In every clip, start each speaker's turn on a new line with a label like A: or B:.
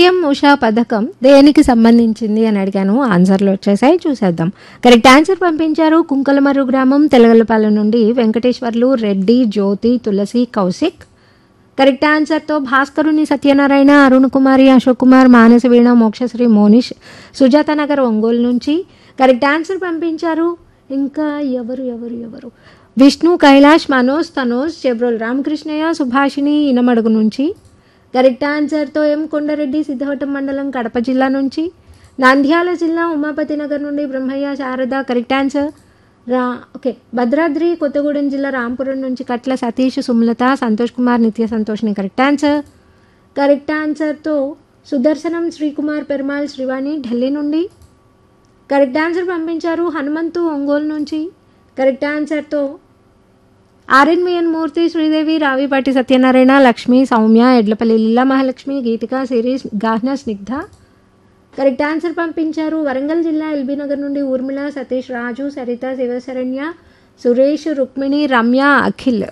A: PM Usha పథకం దేనికి సంబంధించింది అని అడిగాను ఆన్సర్లు వచ్చేసాయి చూసేద్దాం కరెక్ట్ ఆన్సర్ పంపించారు కుంకలమర్రు గ్రామం తెలగలపాలెం నుండి వెంకటేశ్వర్లు రెడ్డి జ్యోతి తులసి కౌశిక్ కరెక్ట్ ఆన్సర్తో భాస్కరుని సత్యనారాయణ అరుణ్ కుమారి అశోక్ కుమార్ మానస వీణ మోక్షశ్రీ మోనిష్ సుజాత నగర్ ఒంగోలు నుంచి కరెక్ట్ ఆన్సర్ పంపించారు ఇంకా ఎవరు ఎవరు ఎవరు విష్ణు కైలాష్ మనోజ్ తనోజ్ చెబ్రోల్ రామకృష్ణయ్య సుభాషిణి ఇనమడుగు నుంచి కరెక్ట్ ఆన్సర్తో ఎం కొండారెడ్డి సిద్ధవటం మండలం కడప జిల్లా నుంచి నంద్యాల జిల్లా ఉమాపతి నగర్ నుండి బ్రహ్మయ్య శారద కరెక్ట్ ఆన్సర్ రా ఓకే భద్రాద్రి కొత్తగూడెం జిల్లా రాంపురం నుంచి కట్ల సతీష్ సుమలత సంతోష్ కుమార్ నిత్య సంతోష్ని కరెక్ట్ ఆన్సర్ కరెక్ట్ ఆన్సర్తో సుదర్శనం శ్రీకుమార్ పెరుమాల్ శ్రీవాణి ఢిల్లీ నుండి కరెక్ట్ ఆన్సర్ పంపించారు హనుమంతు ఒంగోలు నుంచి కరెక్ట్ ఆన్సర్తో ఆర్ఎన్విఎన్ మూర్తి శ్రీదేవి రావిపాటి సత్యనారాయణ లక్ష్మి సౌమ్య ఎడ్లపల్లి లీలా మహాలక్ష్మి గీతిక సిరీస్ గాహ్న స్నిగ్ధ కరెక్ట్ ఆన్సర్ పంపించారు వరంగల్ జిల్లా ఎల్బీ నగర్ నుండి ఊర్మిళ సతీష్ రాజు సరిత శివశరణ్య సురేష్ రుక్మిణి రమ్య అఖిల్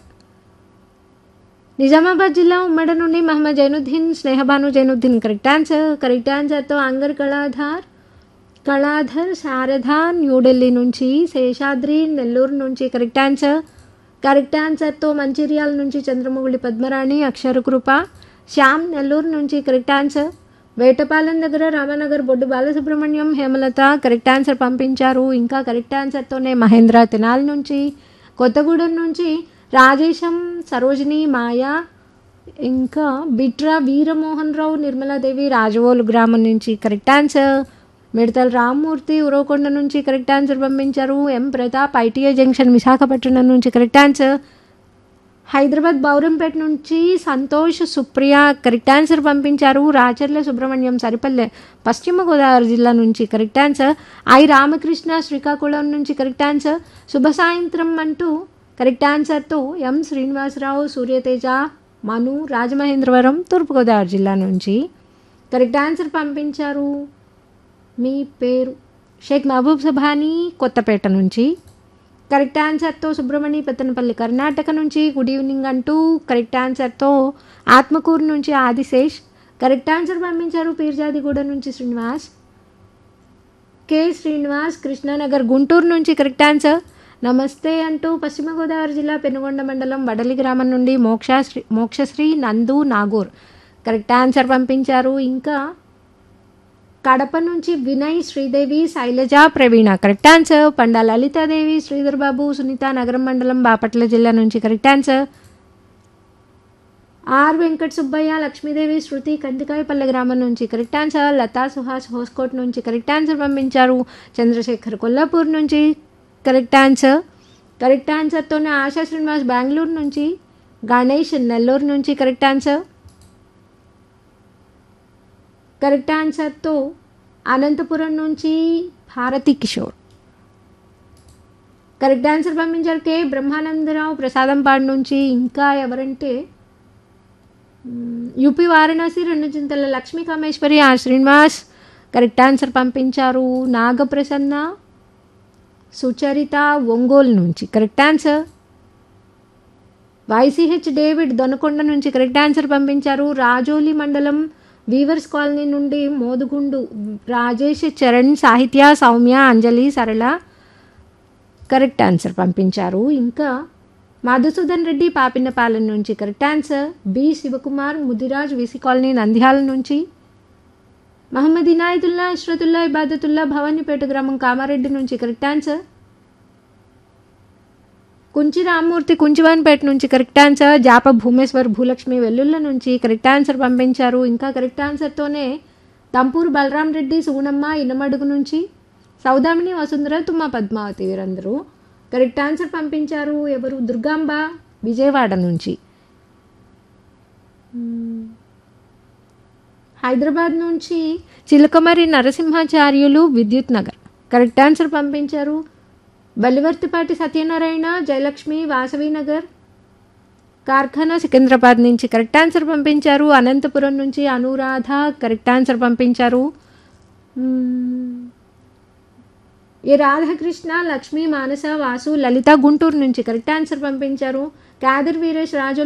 A: నిజామాబాద్ జిల్లా ఉమ్మడ నుండి Mohammed Zainuddin Snehabanu Zainuddin correct answer correct ఆన్సర్తో అంగర్ కళాధార్ కళాధర్ శారద న్యూఢిల్లీ నుంచి శేషాద్రి నెల్లూరు నుంచి కరెక్ట్ ఆన్సర్ కరెక్ట్ ఆన్సర్తో మంచిర్యాల నుంచి చంద్రముగుళి పద్మరాణి అక్షరకృప శ్యామ్ నెల్లూరు నుంచి కరెక్ట్ ఆన్సర్ వేటపాలెం దగ్గర రామనగర్ బొడ్డు బాలసుబ్రహ్మణ్యం హేమలత కరెక్ట్ ఆన్సర్ పంపించారు ఇంకా కరెక్ట్ ఆన్సర్తోనే మహేంద్ర తినాల్ నుంచి కొత్తగూడెం నుంచి రాజేశం సరోజిని మాయా ఇంకా బిట్రా వీరమోహన్ రావు నిర్మలాదేవి రాజవోలు గ్రామం నుంచి కరెక్ట్ ఆన్సర్ మిడతల రామ్మూర్తి ఉరవకొండ నుంచి కరెక్ట్ ఆన్సర్ పంపించారు M Pratap ITI junction Visakhapatnam నుంచి కరెక్ట్ ఆన్సర్ హైదరాబాద్ బౌరంపేట నుంచి సంతోష్ సుప్రియ కరెక్ట్ ఆన్సర్ పంపించారు రాచర్ల సుబ్రహ్మణ్యం సరిపల్లె పశ్చిమ గోదావరి జిల్లా నుంచి correct answer I Ramakrishna Srikakulam నుంచి కరెక్ట్ ఆన్సర్ శుభ సాయంత్రం అంటూ కరెక్ట్ ఆన్సర్తో ఎం శ్రీనివాసరావు సూర్యతేజ మను రాజమహేంద్రవరం తూర్పుగోదావరి జిల్లా నుంచి కరెక్ట్ ఆన్సర్ పంపించారు మీ పేరు షేక్ మహబూబ్ సభాని కొత్తపేట నుంచి కరెక్ట్ ఆన్సర్తో సుబ్రహ్మణి పెత్తనపల్లి కర్ణాటక నుంచి గుడ్ ఈవినింగ్ అంటూ కరెక్ట్ ఆన్సర్తో ఆత్మకూరు నుంచి ఆదిశేష్ కరెక్ట్ ఆన్సర్ పంపించారు పీర్జాదిగూడ నుంచి శ్రీనివాస్ కె శ్రీనివాస్ కృష్ణానగర్ గుంటూరు నుంచి కరెక్ట్ ఆన్సర్ నమస్తే అంటూ పశ్చిమ గోదావరి జిల్లా పెనుగొండ మండలం వడలి గ్రామం నుండి మోక్షశ్రీ మోక్షశ్రీ నందు నాగూర్ కరెక్ట్ ఆన్సర్ పంపించారు ఇంకా కడప నుంచి వినయ్ శ్రీదేవి శైలజ ప్రవీణ కరెక్ట్ ఆన్సర్ పండా లలితాదేవి శ్రీధర్ బాబు సునీత నగరం మండలం బాపట్ల జిల్లా నుంచి correct answer R Venkata Subbaiah Lakshmidevi Shruti Kandikayapalle గ్రామం నుంచి కరెక్ట్ ఆన్సర్ లతా సుహాస్ హోస్కోట్ నుంచి కరెక్ట్ ఆన్సర్ పంపించారు చంద్రశేఖర్ కొల్లాపూర్ నుంచి కరెక్ట్ ఆన్సర్ కరెక్ట్ ఆన్సర్తోనే ఆశా శ్రీనివాస్ బెంగళూరు నుంచి గణేష్ నెల్లూరు నుంచి కరెక్ట్ ఆన్సర్ కరెక్ట్ ఆన్సర్తో అనంతపురం నుంచి భారతి కిషోర్ కరెక్ట్ ఆన్సర్ పంపించారు కే బ్రహ్మానందరావు ప్రసాదంపాడు నుంచి ఇంకా ఎవరంటే మ్, యూపీ వారణాసి రెండు Chintala Lakshmi Kameswari R Srinivas correct answer పంపించారు నాగప్రసన్న సుచరిత ఒంగోలు నుంచి correct answer YCH David Donakonda నుంచి కరెక్ట్ ఆన్సర్ పంపించారు రాజోలి మండలం వీవర్స్ కాలనీ నుండి మోదుగుండు రాజేష్ చరణ్ సాహిత్య సౌమ్య అంజలి సరళ కరెక్ట్ ఆన్సర్ పంపించారు ఇంకా మధుసూదన్ రెడ్డి పాపినపాలెం నుంచి correct answer B Sivakumar Mudiraj VC colony Nandyal నుంచి మహమ్మద్ ఇనాయతుల్లా ఇష్రతుల్లా ఇబాదతుల్లా భవానీపేట గ్రామం కామారెడ్డి నుంచి కరెక్ట్ ఆన్సర్ కుంచి రామ్మూర్తి కుంచివాన్పేట నుంచి కరెక్ట్ ఆన్సర్ జాప భూమేశ్వర్ భూలక్ష్మి వెల్లుల్ల నుంచి కరెక్ట్ ఆన్సర్ పంపించారు ఇంకా కరెక్ట్ ఆన్సర్తోనే తంపూరు బలరాం రెడ్డి సుగుణమ్మ ఇనమడుగు నుంచి సౌదామిని వసుంధర తుమ్మ పద్మావతి వీరందరూ కరెక్ట్ ఆన్సర్ పంపించారు ఎవరు దుర్గాంబ విజయవాడ నుంచి మ్మ్. హైదరాబాద్ నుంచి చిలకమరి నరసింహాచార్యులు విద్యుత్ నగర్ కరెక్ట్ ఆన్సర్ పంపించారు బలివర్తిపాటి సత్యనారాయణ జయలక్ష్మి వాసవి నగర్ కార్ఖానా సికింద్రాబాద్ నుంచి కరెక్ట్ ఆన్సర్ పంపించారు అనంతపురం నుంచి అనురాధ కరెక్ట్ ఆన్సర్ పంపించారు మ్మ్. ఏ రాధాకృష్ణ లక్ష్మీ మానస వాసు లలిత గుంటూరు నుంచి కరెక్ట్ ఆన్సర్ పంపించారు కాదర్ వీరేష్ రాజు